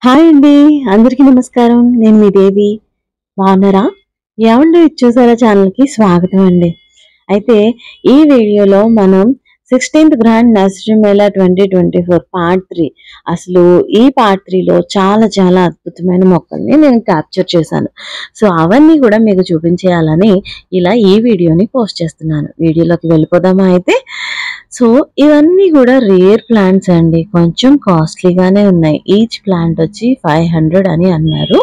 hi అండి అందరికీ నమస్కారం నేను మీ దేవి బాగున్నారా ఏమండి చూసారా ఛానల్కి స్వాగతం అండి అయితే ఈ వీడియోలో మనం sixteenth grand nursery mela twenty twenty four part three అసలు ఈ పార్ట్ త్రీలో చాలా చాలా అద్భుతమైన మొక్కల్ని నేను క్యాప్చర్ చేశాను సో అవన్నీ కూడా మీకు చూపించేయాలని ఇలా ఈ వీడియోని పోస్ట్ చేస్తున్నాను వీడియోలోకి వెళ్ళిపోదామా అయితే సో ఇవన్నీ కూడా రేర్ ప్లాంట్స్ అండి కొంచెం కాస్ట్లీగానే ఉన్నాయి ఈచ్ ప్లాంట్ వచ్చి ఫైవ్ హండ్రెడ్ అని అన్నారు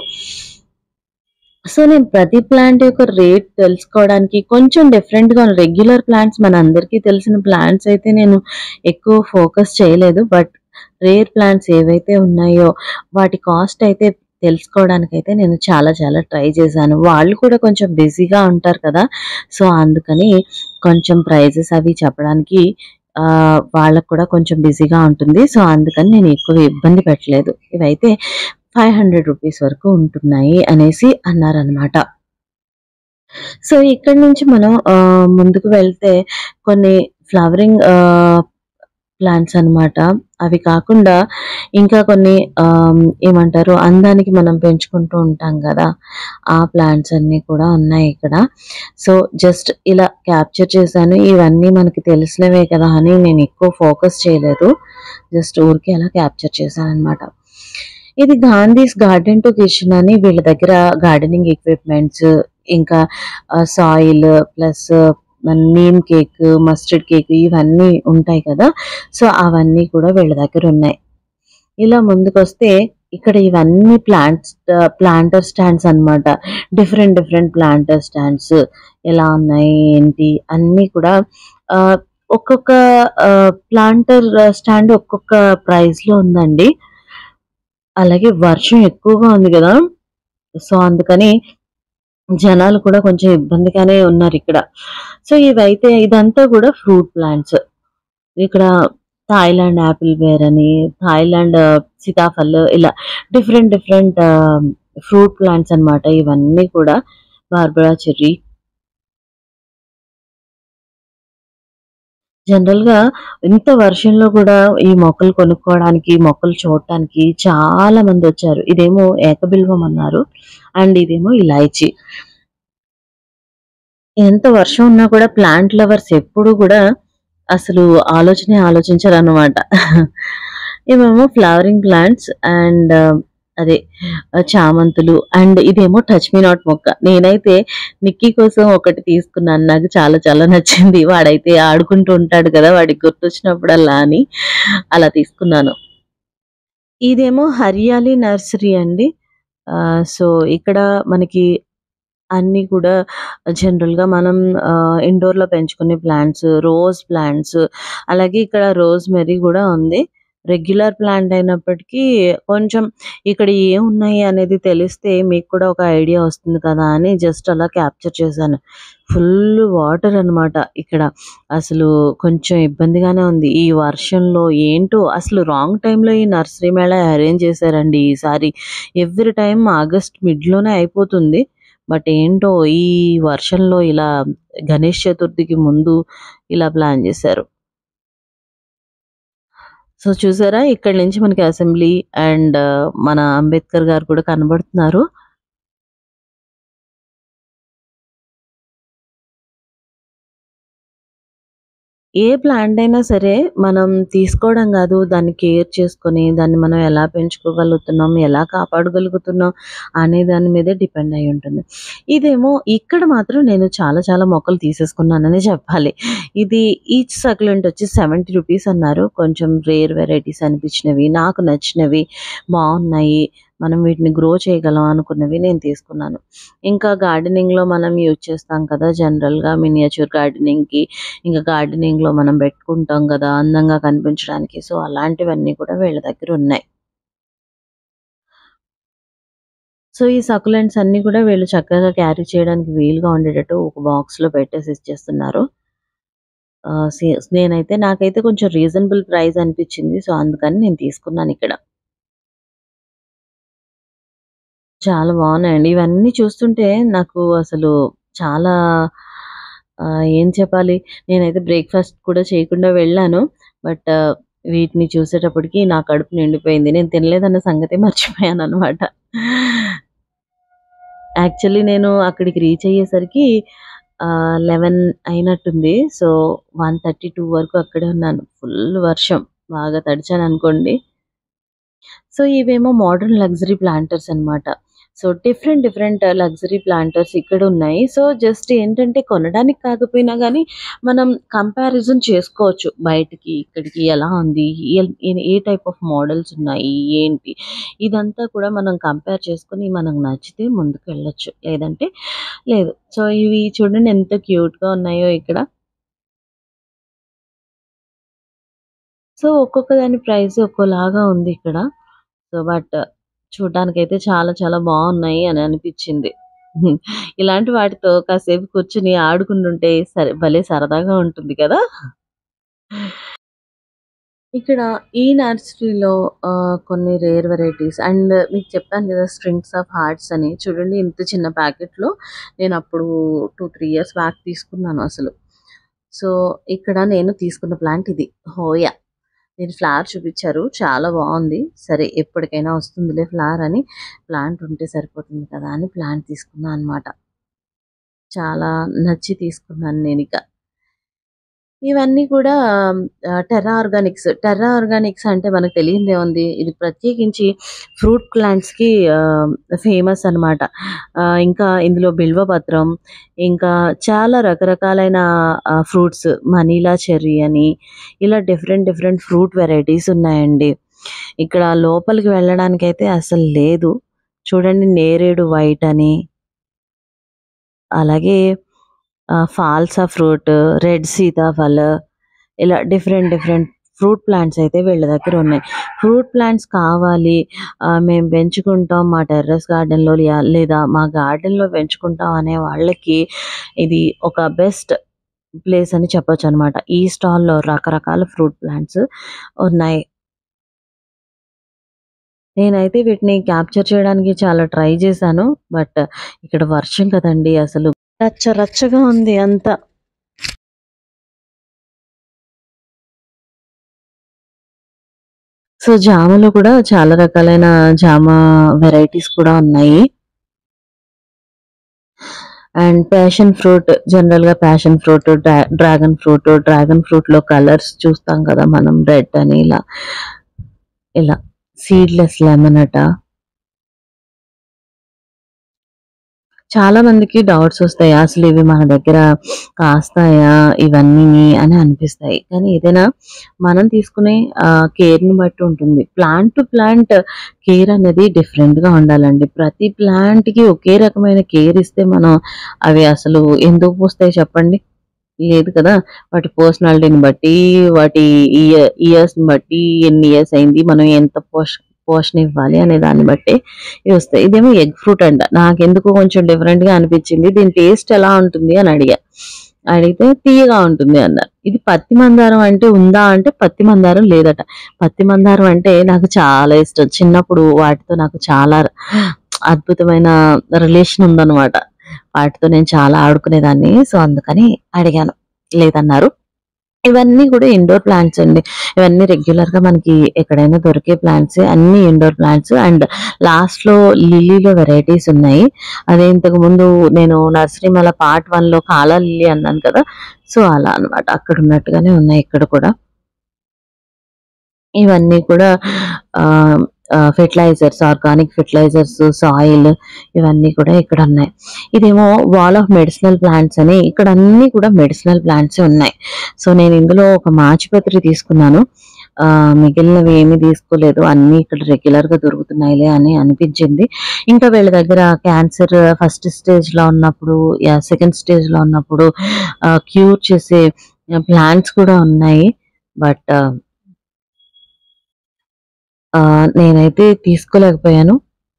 సో నేను ప్రతి ప్లాంట్ యొక్క రేట్ తెలుసుకోవడానికి కొంచెం డిఫరెంట్ గా రెగ్యులర్ ప్లాంట్స్ మన అందరికీ తెలిసిన ప్లాంట్స్ అయితే నేను ఎక్కువ ఫోకస్ చేయలేదు బట్ రేర్ ప్లాంట్స్ ఏవైతే ఉన్నాయో వాటి కాస్ట్ అయితే తెలుసుకోవడానికి అయితే నేను చాలా చాలా ట్రై చేశాను వాళ్ళు కూడా కొంచెం బిజీగా ఉంటారు కదా సో అందుకని కొంచెం ప్రైజెస్ అవి చెప్పడానికి ఆ, వాళ్ళకు కూడా కొంచెం బిజీగా ఉంటుంది సో అందుకని నేను ఎక్కువ ఇబ్బంది పెట్టలేదు ఇవైతే ఫైవ్ హండ్రెడ్ రూపీస్ వరకు ఉంటున్నాయి అనేసి అన్నారనమాట సో ఇక్కడ నుంచి మనం ఆ, ముందుకు వెళ్తే కొన్ని ఫ్లవరింగ్ ప్లాంట్స్ అన్నమాట అవి కాకుండా ఇంకా కొన్ని ఆమ్, ఏమంటారు అందానికి మనం పెంచుకుంటూ ఉంటాం కదా ఆ ప్లాంట్స్ అన్ని కూడా ఉన్నాయి ఇక్కడ సో జస్ట్ ఇలా క్యాప్చర్ చేశాను ఇవన్నీ మనకి తెలిసినవే కదా అని నేను ఎక్కువ ఫోకస్ చేయలేదు జస్ట్ ఊరికే అలా క్యాప్చర్ చేశాను అనమాట ఇది గాంధీస్ గార్డెన్ టు కిచెన్ అని వీళ్ళ దగ్గర గార్డెనింగ్ ఎక్విప్మెంట్స్ ఇంకా soil plus neem cake mustard cake ఇవన్నీ ఉంటాయి కదా సో అవన్నీ కూడా వీళ్ళ దగ్గర ఉన్నాయి ఇలా ముందుకొస్తే ఇక్కడ ఇవన్నీ ప్లాంట్స్ ప్లాంటర్ స్టాండ్స్ అన్నమాట డిఫరెంట్ డిఫరెంట్ ప్లాంటర్ స్టాండ్స్ ఎలా ఉన్నాయి ఏంటి అన్నీ కూడా ఆ, ఒక్కొక్క ప్లాంటర్ స్టాండ్ ఒక్కొక్క ప్రైస్ లో ఉందండి అలాగే వర్షం ఎక్కువగా ఉంది కదా సో అందుకని జనాలు కూడా కొంచెం ఇబ్బందిగానే ఉన్నారు ఇక్కడ సో ఇవైతే ఇదంతా కూడా ఫ్రూట్ ప్లాంట్స్ ఇక్కడ థాయిలాండ్ యాపిల్ వేర్ అని థాయిలాండ్ సీతాఫల్ ఇలా డిఫరెంట్ డిఫరెంట్ ఫ్రూట్ ప్లాంట్స్ అన్నమాట ఇవన్నీ కూడా బార్బరా చెర్రీ జనరల్ గా ఇంత వర్షంలో కూడా ఈ మొక్కలు కొనుక్కోవడానికి ఈ మొక్కలు చూడటానికి చాలా మంది వచ్చారు ఇదేమో ఏకబిల్వం అన్నారు అండ్ ఇదేమో ఇలాయచి ఎంత వర్షం ఉన్నా కూడా ప్లాంట్ లవర్స్ ఎప్పుడు కూడా అసలు ఆలోచనే ఆలోచించరు అనమాట ఇవేమో ఫ్లవరింగ్ ప్లాంట్స్ అండ్ అదే ఆ, చామంతులు అండ్ ఇదేమో టచ్ మీ నాట్ మొక్క నేనైతే నిక్కీ కోసం ఒకటి తీసుకున్నాను నాకు చాలా చాలా నచ్చింది వాడైతే ఆడుకుంటూ ఉంటాడు కదా వాడికి గుర్తొచ్చినప్పుడల్లా అని అలా తీసుకున్నాను ఇదేమో హరియాలి నర్సరీ అండి ఆ, సో ఇక్కడ మనకి అన్ని కూడా జనరల్ గా మనం ఇండోర్ లో పెంచుకునే ప్లాంట్స్ రోజ్ ప్లాంట్స్ అలాగే ఇక్కడ రోజ్ మెరీ కూడా ఉంది రెగ్యులర్ ప్లాంట్ అయినప్పటికీ కొంచెం ఇక్కడ ఏం ఉన్నాయి అనేది తెలిస్తే మీకు కూడా ఒక ఐడియా వస్తుంది కదా అని జస్ట్ అలా క్యాప్చర్ చేశాను ఫుల్ వాటర్ అన్నమాట ఇక్కడ అసలు కొంచెం ఇబ్బందిగానే ఉంది ఈ వర్షంలో ఏంటో అసలు రాంగ్ టైంలో ఈ నర్సరీ మేళా అరేంజ్ చేశారండి ఈసారి ఎవ్రీ టైం ఆగస్ట్ మిడ్లోనే అయిపోతుంది బట్ ఏంటో ఈ వర్షంలో ఇలా గణేష్ చతుర్థికి ముందు ఇలా ప్లాన్ చేశారు సో చూసారా ఇక్కడ నుంచి మనకి అసెంబ్లీ అండ్ మన అంబేద్కర్ గారు కూడా కనబడుతున్నారు ఏ ప్లాంట్ అయినా సరే మనం తీసుకోవడం కాదు దాన్ని కేర్ చేసుకొని దాన్ని మనం ఎలా పెంచుకోగలుగుతున్నాం ఎలా కాపాడగలుగుతున్నాం అనే దాని మీదే డిపెండ్ అయి ఉంటుంది ఇదేమో ఇక్కడ మాత్రం నేను చాలా చాలా మొక్కలు తీసేసుకున్నానని చెప్పాలి ఇది ఈచ్ సక్లెంట్ వచ్చి సెవెంటీ రూపీస్ అన్నారు కొంచెం రేర్ వెరైటీస్ అనిపించినవి నాకు నచ్చినవి బాగున్నాయి మనం వీటిని గ్రో చేయగలం అనుకున్నవి నేను తీసుకున్నాను ఇంకా గార్డెనింగ్ లో మనం యూజ్ చేస్తాం కదా జనరల్ గా మినియేచర్ గార్డెనింగ్ కి ఇంకా గార్డెనింగ్ లో మనం పెట్టుకుంటాం కదా అందంగా కనిపించడానికి సో అలాంటివన్నీ కూడా వీళ్ళ దగ్గర ఉన్నాయి సో ఈ సకులెంట్స్ అన్ని కూడా వీళ్ళు చక్కగా క్యారీ చేయడానికి వీలుగా ఉండేటట్టు ఒక బాక్స్ లో పెట్టేసి ఇచ్చేస్తున్నారు ఆ, సి- నేనైతే నాకైతే కొంచెం రీజనబుల్ ప్రైస్ అనిపించింది సో అందుకని నేను తీసుకున్నాను ఇక్కడ చాలా బాగున్నాయండి ఇవన్నీ చూస్తుంటే నాకు అసలు చాలా ఆ, ఏం చెప్పాలి నేనైతే బ్రేక్ఫాస్ట్ కూడా చేయకుండా వెళ్ళాను బట్ వీటిని చూసేటప్పటికి నా కడుపు నిండిపోయింది నేను తినలేదన్న సంగతి మర్చిపోయాను అనమాట యాక్చువల్లీ నేను అక్కడికి రీచ్ అయ్యేసరికి లెవెన్ అయినట్టుంది సో వన్ థర్టీ టూ వరకు అక్కడే ఉన్నాను ఫుల్ వర్షం బాగా తడిచాను అనుకోండి సో ఇవేమో మోడర్న్ లగ్జరీ ప్లాంటర్స్ అన్నమాట so different different luxury planters ఇక్కడ ఉన్నాయి సో జస్ట్ ఏంటంటే కొనడానికి కాకపోయినా కానీ మనం కంపారిజన్ చేసుకోవచ్చు బయటికి ఇక్కడికి ఎలా ఉంది ఏ- ఏ- ఏ టైప్ ఆఫ్ మోడల్స్ ఉన్నాయి ఏంటి ఇదంతా కూడా మనం కంపేర్ చేసుకొని మనకు నచ్చితే ముందుకు వెళ్ళొచ్చు లేదంటే లేదు సో ఇవి చూడండి ఎంత క్యూట్ గా ఉన్నాయో ఇక్కడ సో ఒక్కొక్క దాని ప్రైస్ ఒక్కోలాగా ఉంది ఇక్కడ సో బట్ చూడడానికైతే చాలా చాలా బాగున్నాయి అని అనిపించింది ఇలాంటి వాటితో కాసేపు కూర్చుని ఆడుకుంటుంటే సరే భలే సరదాగా ఉంటుంది కదా ఇక్కడ ఈ నర్సరీలో ఆ, కొన్ని రేర్ వెరైటీస్ అండ్ మీకు చెప్పాను కదా స్ట్రింగ్స్ ఆఫ్ హార్ట్స్ అని చూడండి ఇంత చిన్న ప్యాకెట్ లో నేను అప్పుడు టూ త్రీ ఇయర్స్ బ్యాక్ తీసుకున్నాను అసలు సో ఇక్కడ నేను తీసుకున్న ప్లాంట్ ఇది హోయా నేను ఫ్లవర్ చూపించారు చాలా బాగుంది సరే ఎప్పటికైనా వస్తుందిలే ఫ్లవర్ అని ప్లాంట్ ఉంటే సరిపోతుంది కదా అని ప్లాంట్ తీసుకున్నాను అన్నమాట చాలా నచ్చి తీసుకున్నాను నేను ఇక ఇవన్నీ కూడా టెర్రా ఆర్గానిక్స్ టెర్రా ఆర్గానిక్స్ అంటే మనకు తెలియదే ఉంది ఇది ప్రత్యేకించి ఫ్రూట్ ప్లాంట్స్ కి ఫేమస్ అన్నమాట ఆ, ఇంకా ఇందులో బిల్వపత్రం ఇంకా చాలా రకరకాలైన ఫ్రూట్స్ మనీలా చెర్రీ అని ఇలా డిఫరెంట్ డిఫరెంట్ ఫ్రూట్ వెరైటీస్ ఉన్నాయండి ఇక్కడ లోపలికి వెళ్ళడానికి అయితే అసలు లేదు చూడండి నేరేడు వైట్ అని అలాగే ఫాల్సా ఫ్రూట్ రెడ్ సీతాఫల్ ఇలా డిఫరెంట్ డిఫరెంట్ ఫ్రూట్ ప్లాంట్స్ అయితే వీళ్ళ దగ్గర ఉన్నాయి ఫ్రూట్ ప్లాంట్స్ కావాలి ఆ, మేము పెంచుకుంటాం మా టెర్రస్ గార్డెన్లో లేదా మా గార్డెన్లో పెంచుకుంటాం అనే వాళ్ళకి ఇది ఒక బెస్ట్ ప్లేస్ అని చెప్పొచ్చు అనమాట ఈ స్టాల్లో రకరకాల ఫ్రూట్ ప్లాంట్స్ ఉన్నాయి నేనైతే వీటిని క్యాప్చర్ చేయడానికి చాలా ట్రై చేశాను బట్ ఇక్కడ వర్షం కదండి అసలు రచ్చ రచ్చగా ఉంది అంతా సో జామలో కూడా చాలా రకాలైన జామ వెరైటీస్ కూడా ఉన్నాయి అండ్ ప్యాషన్ ఫ్రూట్ జనరల్ గా passion fruit dragon fruit dragon fruit లో కలర్స్ చూస్తాం కదా మనం రెడ్ అని ఇలా ఇలా సీడ్లెస్ లెమన్ అట చాలా మందికి డౌట్స్ వస్తాయి అసలు ఇవి మన దగ్గర కాస్తాయా ఇవన్నీ అని అనిపిస్తాయి కానీ ఏదైనా మనం తీసుకునే కేర్ ని బట్టి ఉంటుంది ప్లాంట్ టు ప్లాంట్ కేర్ అనేది డిఫరెంట్ గా ఉండాలండి ప్రతి ప్లాంట్ కి ఒకే రకమైన కేర్ ఇస్తే మనం అవి అసలు ఎందుకు పూస్తాయి చెప్పండి లేదు కదా వాటి పర్సనాలిటీని బట్టి వాటి ఇయర్స్ ని బట్టి ఎన్ని ఇయర్స్ అయింది మనం ఎంత పోష పోషణ ఇవ్వాలి అనే దాన్ని బట్టి ఇవి వస్తాయి ఇదేమో ఎగ్ ఫ్రూట్ అంట నాకు ఎందుకు కొంచెం డిఫరెంట్ గా అనిపించింది దీని టేస్ట్ ఎలా ఉంటుంది అని అడిగా అడిగితే తీయగా ఉంటుంది అన్నారు ఇది పత్తి మందారం అంటే ఉందా అంటే పత్తి మందారం లేదట పత్తి మందారం అంటే నాకు చాలా ఇష్టం చిన్నప్పుడు వాటితో నాకు చాలా అద్భుతమైన రిలేషన్ ఉందన్నమాట వాటితో నేను చాలా ఆడుకునేదాన్ని సో అందుకని అడిగాను లేదన్నారు ఇవన్నీ కూడా ఇండోర్ ప్లాంట్స్ అండి ఇవన్నీ రెగ్యులర్ గా మనకి ఎక్కడైనా దొరికే ప్లాంట్స్ అన్ని ఇండోర్ ప్లాంట్స్ అండ్ లాస్ట్ లో లిల్లీలో వెరైటీస్ ఉన్నాయి అదే ఇంతకు ముందు నేను నర్సరీ మళ్ళీ పార్ట్ వన్ లో కాలా లిల్లీ అన్నాను కదా సో అలా అన్నమాట అక్కడ ఉన్నట్టుగానే ఉన్నాయి ఇక్కడ కూడా ఇవన్నీ కూడా ఫెర్టిలైజర్స్ ఆర్గానిక్ ఫెర్టిలైజర్స్ సాయిల్ ఇవన్నీ కూడా ఇక్కడ ఉన్నాయి ఇదేమో వాల్ ఆఫ్ మెడిసినల్ ప్లాంట్స్ అని ఇక్కడ అన్ని కూడా మెడిసినల్ ప్లాంట్స్ ఉన్నాయి సో నేను ఇందులో ఒక మాచిపత్రి తీసుకున్నాను ఆ, మిగిలినవి ఏమీ తీసుకోలేదు అన్ని ఇక్కడ రెగ్యులర్ గా దొరుకుతున్నాయిలే అని అనిపించింది ఇంకా వీళ్ళ దగ్గర క్యాన్సర్ ఫస్ట్ స్టేజ్ లో ఉన్నప్పుడు సెకండ్ స్టేజ్ లో ఉన్నప్పుడు క్యూర్ చేసే ప్లాంట్స్ కూడా ఉన్నాయి బట్ నేనైతే తీసుకోలేకపోయాను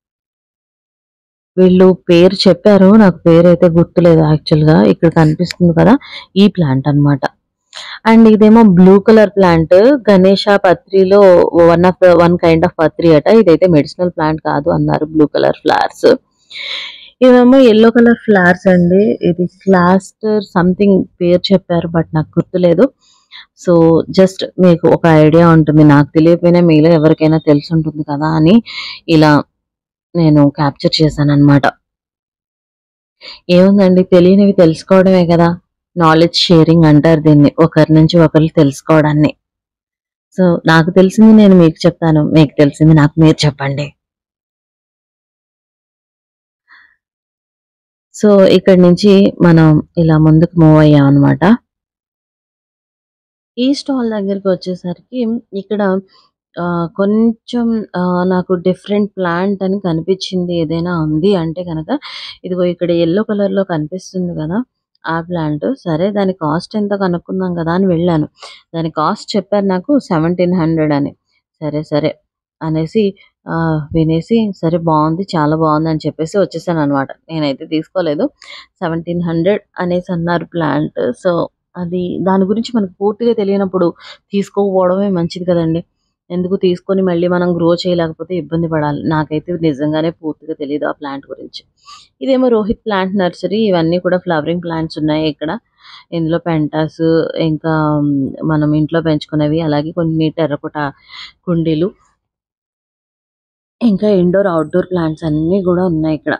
వీళ్ళు పేరు చెప్పారు నాకు పేరు అయితే గుర్తులేదు యాక్చువల్ గా ఇక్కడ కనిపిస్తుంది కదా ఈ ప్లాంట్ అన్నమాట అండ్ ఇదేమో బ్లూ కలర్ ప్లాంట్ గణేష పత్రిలో one of the one kind of పత్రి అట ఇదైతే మెడిసినల్ ప్లాంట్ కాదు అన్నారు బ్లూ కలర్ ఫ్లవర్స్ ఇవేమో ఎల్లో కలర్ ఫ్లవర్స్ అండి ఇది క్లాస్టర్ సంథింగ్ పేరు చెప్పారు బట్ నాకు గుర్తులేదు సో జస్ట్ మీకు ఒక ఐడియా ఉంటుంది నాకు తెలియకపోయినా మీలో ఎవరికైనా తెలిసి ఉంటుంది కదా అని ఇలా నేను క్యాప్చర్ చేశాను అనమాట ఏముందండి తెలియనివి తెలుసుకోవడమే కదా నాలెడ్జ్ షేరింగ్ అంటారు దీన్ని ఒకరి నుంచి ఒకరు తెలుసుకోవడాన్ని సో నాకు తెలిసింది నేను మీకు చెప్తాను మీకు తెలిసింది నాకు మీరు చెప్పండి సో ఇక్కడ నుంచి మనం ఇలా ముందుకు మూవ్ అయ్యాం అనమాట ఈ స్టాల్ దగ్గరికి వచ్చేసరికి ఇక్కడ ఆ, కొంచెం ఆ, నాకు డిఫరెంట్ ప్లాంట్ అని కనిపించింది ఏదైనా ఉంది అంటే కనుక ఇదిగో ఇక్కడ ఎల్లో కలర్ లో కనిపిస్తుంది కదా ఆ ప్లాంట్ సరే దాని కాస్ట్ ఎంత కనుక్కుందాం కదా అని వెళ్ళాను దాని కాస్ట్ చెప్పారు నాకు సెవెంటీన్ హండ్రెడ్ అని సరే సరే అనేసి ఆ, వినేసి సరే బాగుంది చాలా బాగుంది అని చెప్పేసి వచ్చేసాను అనమాట నేనైతే తీసుకోలేదు సెవెంటీన్ హండ్రెడ్ అనేసి అన్నారు ప్లాంట్ సో అది దాని గురించి మనకు పూర్తిగా తెలియనప్పుడు తీసుకోకపోవడమే మంచిది కదండి ఎందుకు తీసుకొని మళ్ళీ మనం గ్రో చేయలేకపోతే ఇబ్బంది పడాలి నాకైతే నిజంగానే పూర్తిగా తెలియదు ఆ ప్లాంట్ గురించి ఇదేమో రోహిత్ ప్లాంట్ నర్సరీ ఇవన్నీ కూడా ఫ్లవరింగ్ ప్లాంట్స్ ఉన్నాయి ఇక్కడ ఇందులో పెంటాస్ ఇంకా మ్, మనం ఇంట్లో పెంచుకునేవి అలాగే కొన్ని టెర్రకోట కుండీలు ఇంకా ఇండోర్ అవుట్డోర్ ప్లాంట్స్ అన్నీ కూడా ఉన్నాయి ఇక్కడ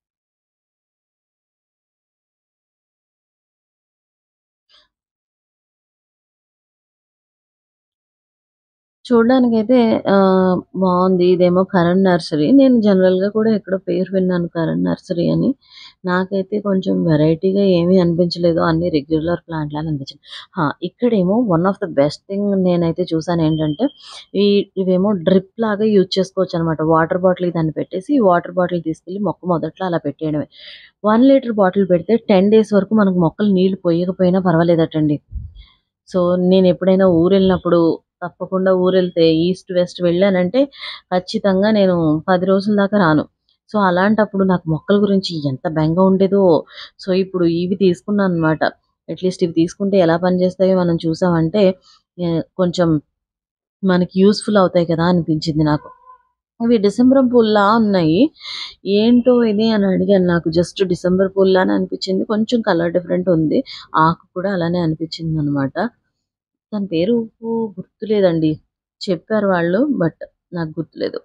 చూడడానికైతే ఆ, బాగుంది ఇదేమో కరణ్ నర్సరీ నేను జనరల్ గా కూడా ఎక్కడో పేరు విన్నాను కరణ్ నర్సరీ అని నాకైతే కొంచెం వెరైటీగా ఏమీ అనిపించలేదు అన్ని రెగ్యులర్ ప్లాంట్ లాగా అనిపించింది హా, ఇక్కడేమో one of the best thing నేనైతే చూసాను ఏంటంటే ఈ ఇవేమో డ్రిప్ లాగా యూజ్ చేసుకోవచ్చు అనమాట వాటర్ బాటిల్ దాన్ని పెట్టేసి ఈ వాటర్ బాటిల్ తీసుకెళ్లి మొక్క మొదట్లో అలా పెట్టేయడమే వన్ లీటర్ బాటిల్ పెడితే టెన్ డేస్ వరకు మనకు మొక్కలు నీళ్లు పోయకపోయినా పర్వాలేదటండి సో నేను ఎప్పుడైనా ఊరు వెళ్ళినప్పుడు తప్పకుండా ఊరు వెళ్తే ఈస్ట్ వెస్ట్ వెళ్ళానంటే ఖచ్చితంగా నేను పది రోజుల దాకా రాను సో అలాంటప్పుడు నాకు మొక్కల గురించి ఎంత బెంగ ఉండేదో సో ఇప్పుడు ఇవి తీసుకున్నాను అనమాట అట్లీస్ట్ ఇవి తీసుకుంటే ఎలా పనిచేస్తాయో మనం చూసామంటే ఏ, కొంచెం మనకి యూస్ఫుల్ అవుతాయి కదా అనిపించింది నాకు ఇవి డిసెంబర్ పూల్లా ఉన్నాయి ఏంటో ఇది అని అడిగాను నాకు జస్ట్ డిసెంబర్ పూల్లా అని అనిపించింది కొంచెం కలర్ డిఫరెంట్ ఉంది ఆకు కూడా అలానే అనిపించింది అనమాట దాని పేరు గుర్తులేదండి చెప్పారు వాళ్ళు బట్ నాకు గుర్తులేదు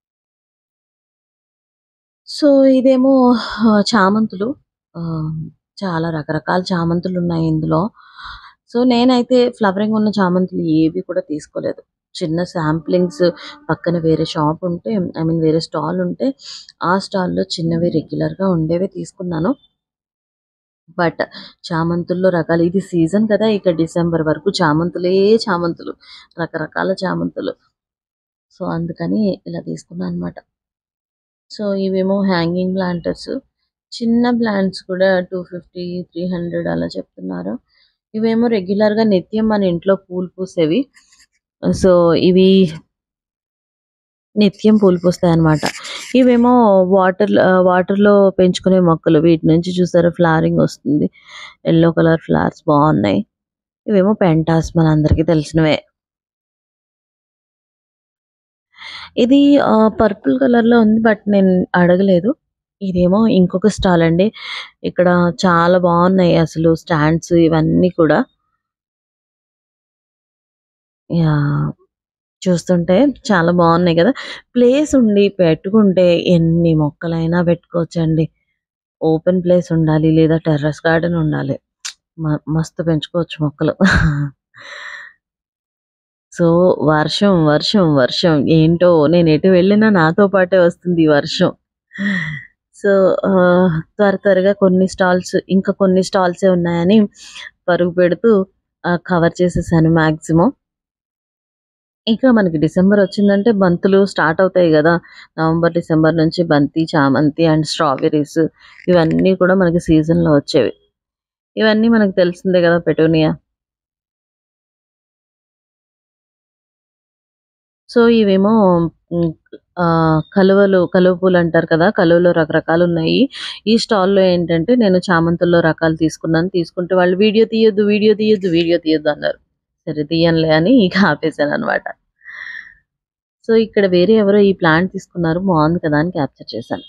సో ఇదేమో ఆ, చామంతులు ఆ, చాలా రకరకాల చామంతులు ఉన్నాయి ఇందులో సో నేనైతే ఫ్లవరింగ్ ఉన్న చామంతులు ఏవి కూడా తీసుకోలేదు చిన్న శాంప్లింగ్స్ పక్కన వేరే షాప్ ఉంటే ఐ మీన్ వేరే స్టాల్ ఉంటే ఆ స్టాల్లో చిన్నవి రెగ్యులర్ గా ఉండేవి తీసుకున్నాను బట్ చామంతుల్లో రకాలు ఇది సీజన్ కదా ఇక డిసెంబర్ వరకు చామంతులే చామంతులు రకరకాల చామంతులు సో అందుకని ఇలా తీసుకున్నాను అనమాట సో ఇవేమో హ్యాంగింగ్ ప్లాంటర్స్ చిన్న ప్లాంట్స్ కూడా టూ ఫిఫ్టీ త్రీ హండ్రెడ్ అలా చెప్తున్నారు ఇవేమో రెగ్యులర్ గా నిత్యం మన ఇంట్లో పూలు పూసేవి సో ఇవి నిత్యం పూలు పూస్తాయి అన్నమాట ఇవేమో వాటర్ వాటర్ లో పెంచుకునే మొక్కలు వీటి నుంచి చూసారా ఫ్లవరింగ్ వస్తుంది ఎల్లో కలర్ ఫ్లవర్స్ బాగున్నాయి ఇవేమో పెంటాస్ మన అందరికీ తెలిసినవే ఇది పర్పుల్ కలర్ లో ఉంది బట్ నేను అడగలేదు ఇదేమో ఇంకొక స్టాల్ అండి ఇక్కడ చాలా బాగున్నాయి అసలు స్టాండ్స్ ఇవన్నీ కూడా యా చూస్తుంటే చాలా బాగున్నాయి కదా ప్లేస్ ఉండి పెట్టుకుంటే ఎన్ని మొక్కలైనా పెట్టుకోవచ్చండి ఓపెన్ ప్లేస్ ఉండాలి లేదా టెర్రస్ గార్డెన్ ఉండాలి మ- మస్తు పెంచుకోవచ్చు మొక్కలు సో వర్షం వర్షం వర్షం ఏంటో నేను ఎటు వెళ్ళినా నాతో పాటే వస్తుంది ఈ వర్షం సో ఆ, త్వర త్వరగా కొన్ని స్టాల్స్ ఇంకా కొన్ని స్టాల్సే ఉన్నాయని పరుగు పెడుతూ కవర్ చేసేసాను మాక్సిమం ఇంకా మనకి డిసెంబర్ వచ్చిందంటే బంతులు స్టార్ట్ అవుతాయి కదా నవంబర్ డిసెంబర్ నుంచి బంతి చామంతి అండ్ స్ట్రాబెర్రీస్ ఇవన్నీ కూడా మనకి సీజన్ లో వచ్చేవి ఇవన్నీ మనకు తెలిసిందే కదా పెటోనియా సో ఇవేమో ఉమ్, ఆ, కలువలు కలువ పూలు అంటారు కదా కలువలో రకరకాలు ఉన్నాయి ఈ స్టాల్లో ఏంటంటే నేను చామంతుల్లో రకాలు తీసుకున్నాను తీసుకుంటే వాళ్ళు వీడియో తీయొద్దు వీడియో తీయొద్దు వీడియో తీయొద్దు అన్నారు సరే తీయనులే అని ఇక ఆపేసాను అనమాట సో ఇక్కడ వేరే ఎవరో ఈ ప్లాంట్ తీసుకున్నారు బాగుంది కదా అని క్యాప్చర్ చేశాను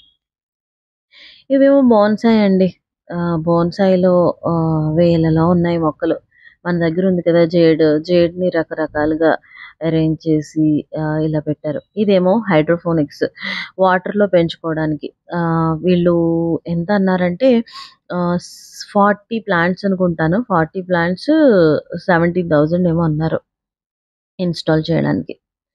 ఇవేమో బోన్సాయి అండి బోన్సాయిలో వేలలో ఉన్నాయి మొక్కలు మన దగ్గర ఉంది కదా జేడ్ జేడ్ ని రకరకాలుగా అరేంజ్ చేసి ఆ, ఇలా పెట్టారు ఇదేమో హైడ్రోఫోనిక్స్ వాటర్ లో పెంచుకోవడానికి ఆ, వీళ్ళు ఎంత అన్నారంటే ఫార్టీ ప్లాంట్స్ అనుకుంటాను ఫార్టీ ప్లాంట్స్ సెవెంటీన్ థౌజండ్ ఏమో అన్నారు ఇన్స్టాల్ చేయడానికి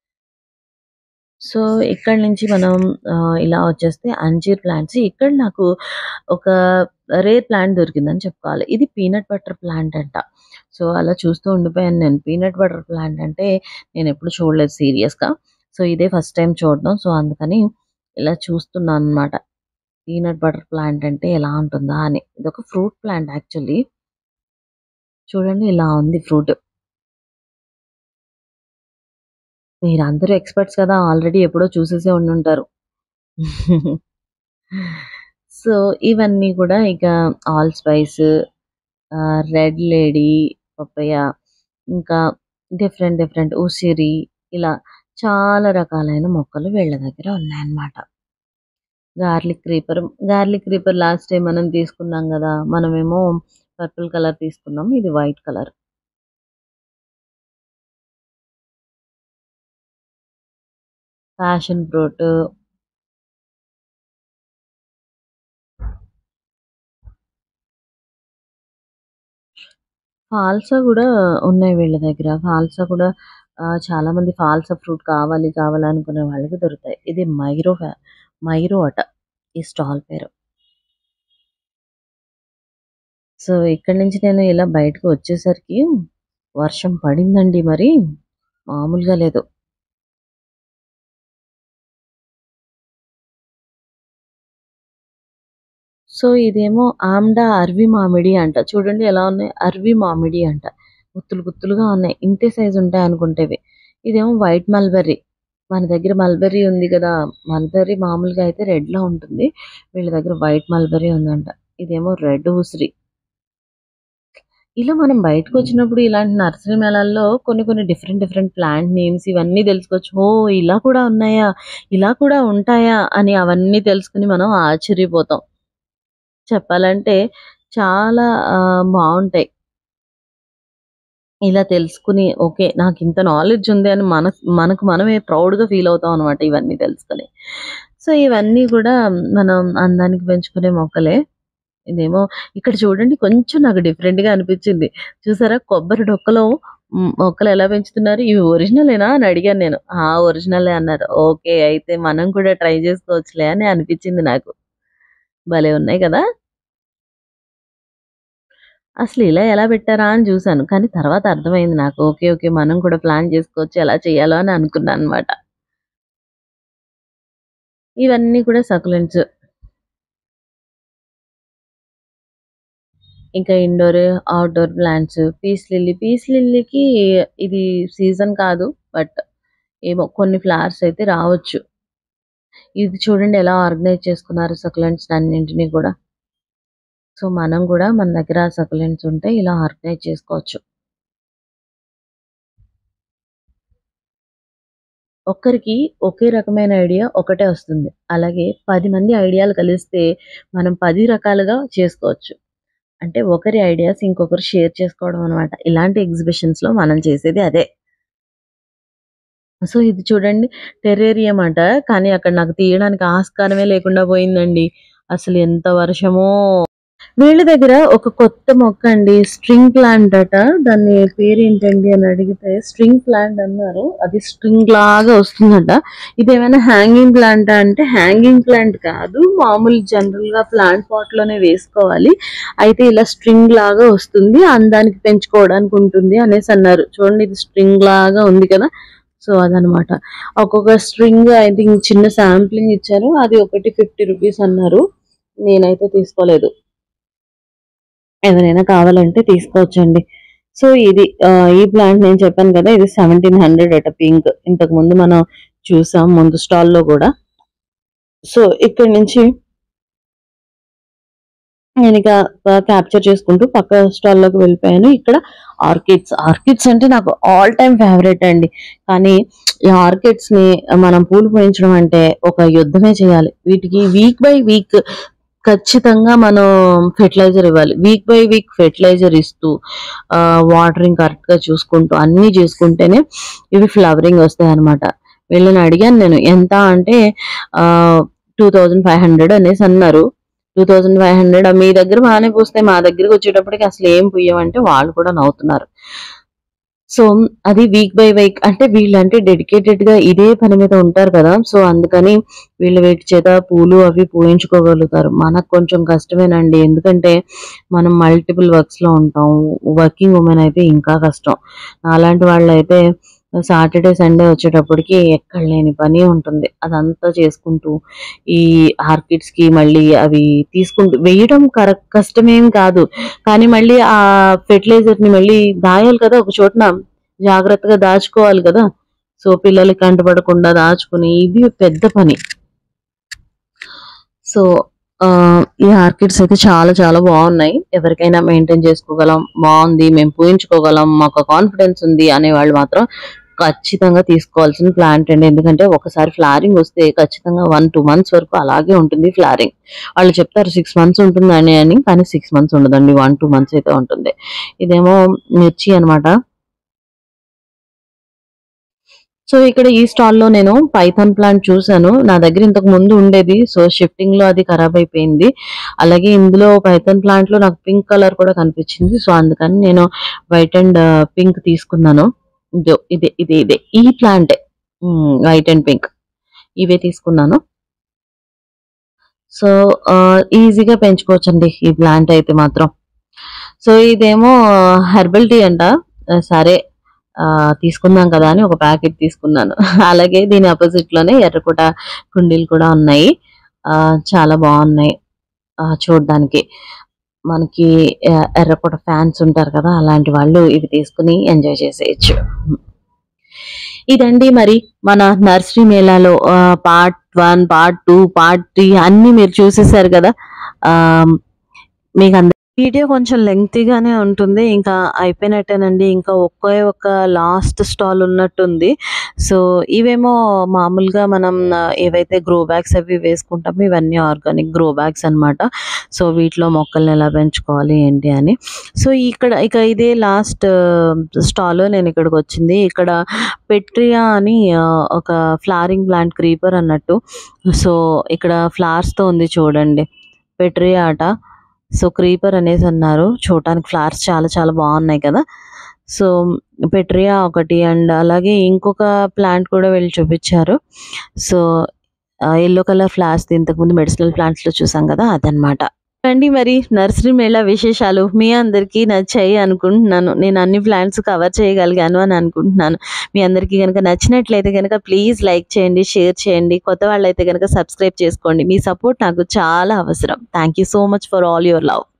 సో ఇక్కడ నుంచి మనం ఆ, ఇలా వచ్చేస్తే అంజీర్ ప్లాంట్స్ ఇక్కడ నాకు ఒక రేర్ ప్లాంట్ దొరికిందని చెప్పుకోవాలి ఇది పీనట్ బటర్ ప్లాంట్ అంట సో అలా చూస్తూ ఉండిపోయాను నేను పీనట్ బటర్ ప్లాంట్ అంటే నేను ఎప్పుడు చూడలేదు సీరియస్గా సో ఇదే ఫస్ట్ టైం చూడడం సో అందుకని ఇలా చూస్తున్నాను అనమాట పీనట్ బటర్ ప్లాంట్ అంటే ఎలా ఉంటుందా అని ఇది ఒక ఫ్రూట్ ప్లాంట్ యాక్చువల్లీ చూడండి ఇలా ఉంది ఫ్రూట్ మీరు అందరూ ఎక్స్పర్ట్స్ కదా ఆల్రెడీ ఎప్పుడో చూసేసే ఉండి ఉంటారు సో ఇవన్నీ కూడా ఇక allspice red lady papaya ఇంకా డిఫరెంట్ డిఫరెంట్ ఉసిరి ఇలా చాలా రకాలైన మొక్కలు వీళ్ళ దగ్గర ఉన్నాయన్నమాట garlic creeper garlic creeper last time మనం తీసుకున్నాం కదా మనమేమో పర్పుల్ కలర్ తీసుకున్నాం ఇది వైట్ కలర్ ప్యాషన్ ఫ్రూట్ ఫాల్సా కూడా ఉన్నాయి వీళ్ళ దగ్గర ఫాల్సా కూడా ఆ, చాలా మంది ఫాల్సా ఫ్రూట్ కావాలి కావాలి అనుకునే వాళ్ళకి దొరుకుతాయి ఇది మైరో ఫ్యా- మైరో అట ఈ స్టాల్ పేరు సో ఇక్కడి నుంచి నేను ఇలా బయటకు వచ్చేసరికి వర్షం పడిందండి మరి మామూలుగా లేదు సో ఇదేమో ఆమ్డా అరవి మామిడి అంట చూడండి ఎలా ఉన్నాయి అరవి మామిడి అంట గుత్తులు గుత్తులుగా ఉన్నాయి ఇంతే సైజు ఉంటాయి అనుకుంటేవి ఇదేమో వైట్ మల్బెర్రీ మన దగ్గర మల్బెర్రీ ఉంది కదా మల్బెర్రీ మామూలుగా అయితే రెడ్ లో ఉంటుంది వీళ్ళ దగ్గర వైట్ మల్బెర్రీ ఉందంట ఇదేమో రెడ్ ఉసిరి ఇలా మనం బయటకు వచ్చినప్పుడు ఇలాంటి నర్సరీ మేళాల్లో కొన్ని కొన్ని డిఫరెంట్ డిఫరెంట్ ప్లాంట్ నేమ్స్ ఇవన్నీ తెలుసుకోవచ్చు ఓ ఇలా కూడా ఉన్నాయా ఇలా కూడా ఉంటాయా అని అవన్నీ తెలుసుకుని మనం ఆశ్చర్యపోతాం చెప్పాలంటే చాలా ఆ, బాగుంటాయి ఇలా తెలుసుకుని ఓకే నాకు ఇంత నాలెడ్జ్ ఉంది అని మన మనకు మనమే ప్రౌడ్గా ఫీల్ అవుతాం అనమాట ఇవన్నీ తెలుసుకొని సో ఇవన్నీ కూడా మనం అందానికి పెంచుకునే మొక్కలే ఇదేమో ఇక్కడ చూడండి కొంచెం నాకు different గా అనిపించింది చూసారా కొబ్బరి డొక్కలో మ్, మొక్కలు ఎలా పెంచుతున్నారు ఇవి ఒరిజినలేనా అని అడిగాను నేను ఆ ఒరిజినలే అన్నారు ఓకే అయితే మనం కూడా ట్రై చేసుకోవచ్చులే అని అనిపించింది నాకు భలే ఉన్నాయి కదా అసలు ఇలా ఎలా పెట్టారా అని చూసాను కానీ తర్వాత అర్థమైంది నాకు ఓకే ఓకే మనం కూడా ప్లాన్ చేసుకోవచ్చు ఎలా చేయాలో అని అనుకున్నాను అనమాట ఇవన్నీ కూడా సకులెంట్స్ ఇంకా indoor outdoor plants peace lily peace లిల్లీకి ఇది సీజన్ కాదు బట్ ఏమో కొన్ని ఫ్లవర్స్ అయితే రావచ్చు ఇది చూడండి ఎలా ఆర్గనైజ్ చేసుకున్నారు సకులెంట్స్ అన్నింటినీ కూడా సో మనం కూడా మన దగ్గర సకులెంట్స్ ఉంటే ఇలా ఆర్గనైజ్ చేసుకోవచ్చు ఒక్కరికి ఒకే రకమైన ఐడియా ఒకటే వస్తుంది అలాగే పది మంది ఐడియాలు కలిస్తే మనం పది రకాలుగా చేసుకోవచ్చు అంటే ఒకరి ఐడియాస్ ఇంకొకరు షేర్ చేసుకోవడం అనమాట ఇలాంటి ఎగ్జిబిషన్స్ లో మనం చేసేది అదే సో ఇది చూడండి టెర్రేరియం అంట కానీ అక్కడ నాకు తీయడానికి ఆస్కారమే లేకుండా పోయిందండి అసలు ఎంత వర్షమో వీళ్ళ దగ్గర ఒక కొత్త మొక్క అండి స్ట్రింగ్ ప్లాంట్ అట దాని పేరు ఏంటండి అని అడిగితే స్ట్రింగ్ ప్లాంట్ అన్నారు అది స్ట్రింగ్ లాగా వస్తుందట ఇది ఏమైనా హ్యాంగింగ్ ప్లాంట్ అంటే హ్యాంగింగ్ ప్లాంట్ కాదు మామూలు జనరల్ గా ప్లాంట్ పాట్ లోనే వేసుకోవాలి అయితే ఇలా స్ట్రింగ్ లాగా వస్తుంది అందానికి పెంచుకోవడానికి ఉంటుంది అనేసి అన్నారు చూడండి ఇది స్ట్రింగ్ లాగా ఉంది కదా సో అదనమాట ఒక్కొక్క స్ట్రింగ్ ఐ థింక్ చిన్న శాంప్లింగ్ ఇచ్చారు అది ఒకటి ఫిఫ్టీ రూపీస్ అన్నారు నేనైతే తీసుకోలేదు ఎవరైనా కావాలంటే తీసుకోవచ్చండి సో ఇది ఆ, ఈ ప్లాంట్ నేను చెప్పాను కదా ఇది సెవెంటీన్ హండ్రెడ్ అట పింక్ ఇంతకు ముందు మనం చూసాం ముందు స్టాల్ లో కూడా సో ఇక్కడ నుంచి నేను ఇక క్యాప్చర్ చేసుకుంటూ పక్క స్టాల్ లోకి వెళ్ళిపోయాను ఇక్కడ ఆర్కిడ్స్ ఆర్కిడ్స్ అంటే నాకు ఆల్ టైమ్ ఫేవరెట్ అండి కానీ ఈ ఆర్కిడ్స్ ని మనం పూలు పోయించడం అంటే ఒక యుద్ధమే చేయాలి వీటికి వీక్ బై వీక్ ఖచ్చితంగా మనం ఫెర్టిలైజర్ ఇవ్వాలి వీక్ బై వీక్ ఫెర్టిలైజర్ ఇస్తూ వాటరింగ్ కరెక్ట్ గా చూసుకుంటూ అన్ని చేసుకుంటేనే ఇవి ఫ్లవరింగ్ వస్తాయి అనమాట వీళ్ళని అడిగాను నేను ఎంత అంటే టూ థౌజండ్ ఫైవ్ హండ్రెడ్ అనేసి అన్నారు టూ థౌజండ్ ఫైవ్ హండ్రెడ్ మీ దగ్గర బాగానే పూస్తాయి మా దగ్గరికి వచ్చేటప్పటికి అసలు ఏం పుయ్యమంటే వాళ్ళు కూడా నవ్వుతున్నారు సో అది వీక్ బై వీక్ అంటే వీళ్ళంటే డెడికేటెడ్ గా ఇదే పని మీద ఉంటారు కదా సో అందుకని వీళ్ళ వీటి చేత పూలు అవి పూయించుకోగలుగుతారు మనకు కొంచెం కష్టమేనండి ఎందుకంటే మనం మల్టిపుల్ వర్క్స్ లో ఉంటాం వర్కింగ్ ఉమెన్ అయితే ఇంకా కష్టం అలాంటి వాళ్ళు అయితే సాటర్డే సండే వచ్చేటప్పటికి ఎక్కడ లేని పని ఉంటుంది అదంతా చేసుకుంటూ ఈ ఆర్కిడ్స్ కి మళ్ళీ అవి తీసుకుంటూ వేయడం కరెక్ట్ కష్టమేం కాదు కానీ మళ్ళీ ఆ ఫెర్టిలైజర్ ని మళ్ళీ దాయాలి కదా ఒక చోటన జాగ్రత్తగా దాచుకోవాలి కదా సో పిల్లలకి కంటపడకుండా దాచుకుని ఇది పెద్ద పని సో ఆ, ఈ ఆర్కిడ్స్ అయితే చాలా చాలా బాగున్నాయి ఎవరికైనా మెయింటైన్ చేసుకోగలం బాగుంది మేము పూయించుకోగలం మాకు కాన్ఫిడెన్స్ ఉంది అనే వాళ్ళు మాత్రం ఖచ్చితంగా తీసుకోవాల్సిన ప్లాంట్ అండి ఎందుకంటే ఒకసారి ఫ్లారింగ్ వస్తే ఖచ్చితంగా వన్ టూ మంత్స్ వరకు అలాగే ఉంటుంది ఫ్లారింగ్ వాళ్ళు చెప్తారు సిక్స్ మంత్స్ ఉంటుందని అని కానీ సిక్స్ మంత్స్ ఉండదండి వన్ టూ మంత్స్ అయితే ఉంటుంది ఇదేమో మిర్చి అన్నమాట సో ఇక్కడ ఈ స్టాల్ లో నేను పైథాన్ ప్లాంట్ చూసాను నా దగ్గర ఇంతకు ముందు ఉండేది సో షిఫ్టింగ్ లో అది ఖరాబ్ అయిపోయింది అలాగే ఇందులో పైథాన్ ప్లాంట్ లో నాకు పింక్ కలర్ కూడా కనిపించింది సో అందుకని నేను వైట్ అండ్ పింక్ తీసుకున్నాను ఇదో ఇదే ఇదే ఇదే ఈ ప్లాంటే వైట్ అండ్ పింక్ ఇవే తీసుకున్నాను సో ఈజీగా పెంచుకోవచ్చండి ఈ ప్లాంట్ అయితే మాత్రం సో ఇదేమో హెర్బల్ టీ అంట ఆ, సరే ఆ, తీసుకుందాం కదా అని ఒక ప్యాకెట్ తీసుకున్నాను అలాగే దీని ఆపోజిట్ లోనే ఎర్రకోట కుండీలు కూడా ఉన్నాయి ఆ, చాలా బాగున్నాయి ఆ, చూడ్డానికి మనకి ఆ, ఎర్రకోట ఫ్యాన్స్ ఉంటారు కదా అలాంటి వాళ్ళు ఇవి తీసుకుని ఎంజాయ్ చేసేయచ్చు ఇదండి మరి మన నర్సరీ మేళాలో part one part two part three అన్ని మీరు చూసేసారు కదా ఆ, మీకు అందరి వీడియో కొంచెం లెంగ్తీగానే ఉంటుంది ఇంకా అయిపోయినట్టేనండి ఇంకా ఒకే ఒక లాస్ట్ స్టాల్ ఉన్నట్టుంది సో ఇవేమో మామూలుగా మనం ఆ, ఏవైతే గ్రో బ్యాగ్స్ అవి వేసుకుంటామో ఇవన్నీ ఆర్గానిక్ గ్రో బ్యాగ్స్ అన్నమాట సో వీటిలో మొక్కల్ని ఎలా పెంచుకోవాలి ఏంటి అని సో ఇక్కడ ఇక ఇదే లాస్ట్ స్టాల్ నేను ఇక్కడికి వచ్చింది ఇక్కడ పెట్రియా అని ఆ, ఒక ఫ్లారింగ్ ప్లాంట్ క్రీపర్ అన్నట్టు సో ఇక్కడ flowers తో ఉంది చూడండి పెట్రియా అట సో క్రీపర్ అనేసి అన్నారు చూడటానికి ఫ్లవర్స్ చాలా చాలా బాగున్నాయి కదా సో పెట్రియా ఒకటి అండ్ అలాగే ఇంకొక ప్లాంట్ కూడా వీళ్ళు చూపించారు సో ఎల్లో కలర్ ఫ్లవర్స్ ఇంతకుముందు మెడిసినల్ ప్లాంట్స్ లో చూసాం కదా అదనమాట అండి మరి నర్సరీ మేళా విశేషాలు మీ అందరికీ నచ్చాయి అనుకుంటున్నాను నేను అన్ని ప్లాంట్స్ కవర్ చేయగలిగాను అని అనుకుంటున్నాను మీ అందరికీ కనుక నచ్చినట్లయితే కనుక ప్లీజ్ లైక్ చేయండి షేర్ చేయండి కొత్త వాళ్ళైతే కనుక సబ్స్క్రైబ్ చేసుకోండి మీ సపోర్ట్ నాకు చాలా అవసరం thank you so much for all your love